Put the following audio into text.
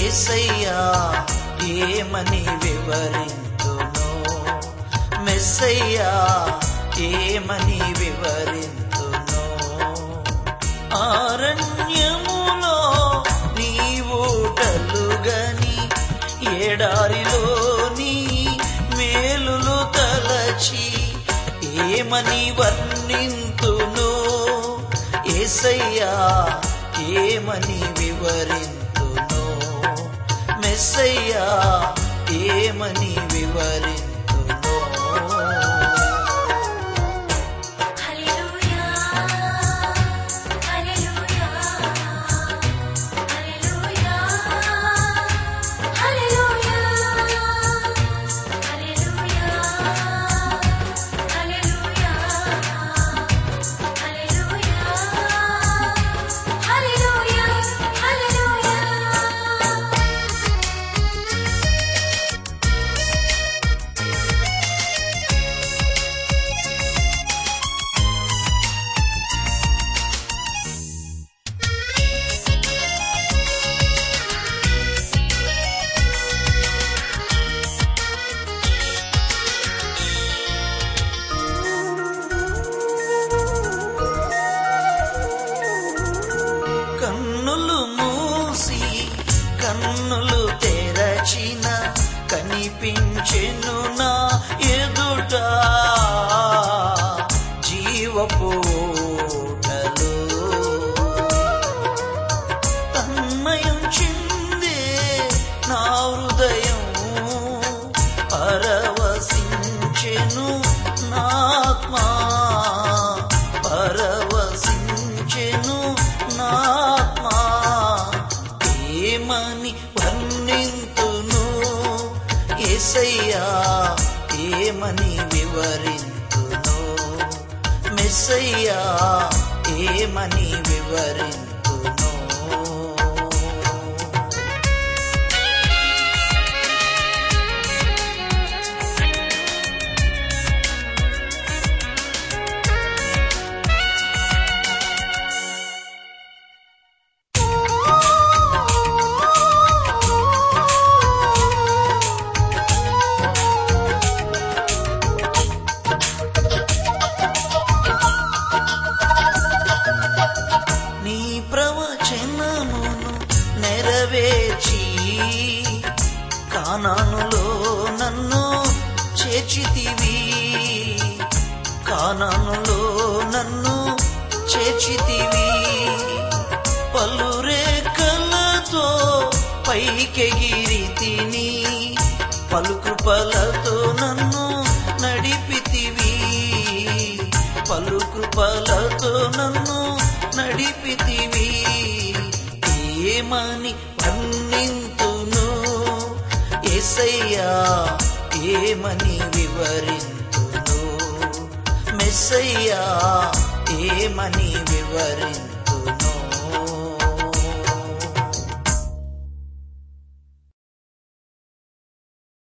ఏసయ్యా ఏమని వివరింతును మెస్సయ్యా ఏమని వివరింతును ఆరణ్యములో నీవుటలుగని ఎడారిలో నీ మేలులు తలచి ఏమని వర్ణింతును ఏసయ్యా ఏమని వివరింతును మెస్సయ్యా ఏమని వివరింతును హల్లెలూయా హల్లెలూయా హల్లెలూయా హల్లెలూయా హల్లెలూయా హల్లెలూయా హల్లెలూయా హల్లెలూయా కన్నులు మూసి కన్నులు తెరచిన కనిపించెను నా ఎదుట జీవపోటలు తన్మయం చిందే నా హృదయం పరవశించెను నాత్మా పరవశించెను నాత్మా ఏమని వర్ణింతును ఏసయ్యా ఏమని వివరింతును మెస్సయ్యా ఏమని వివరింతును నీ ప్రవచనమును నెరవేర్చి కానానులో నన్ను చేర్చితివి కానానులో నన్ను చేర్చితివి పలు రేఖలతో పైకెగిరి తిని పలు కృపలతో నన్ను నడిపితివి పలు కృపలతో నన్ను నడిపితివి ఏమని వర్ణింతును ఏసయ్యా ఏమని వివరింతును మెస్సయ్యా ఏమని వివరింతును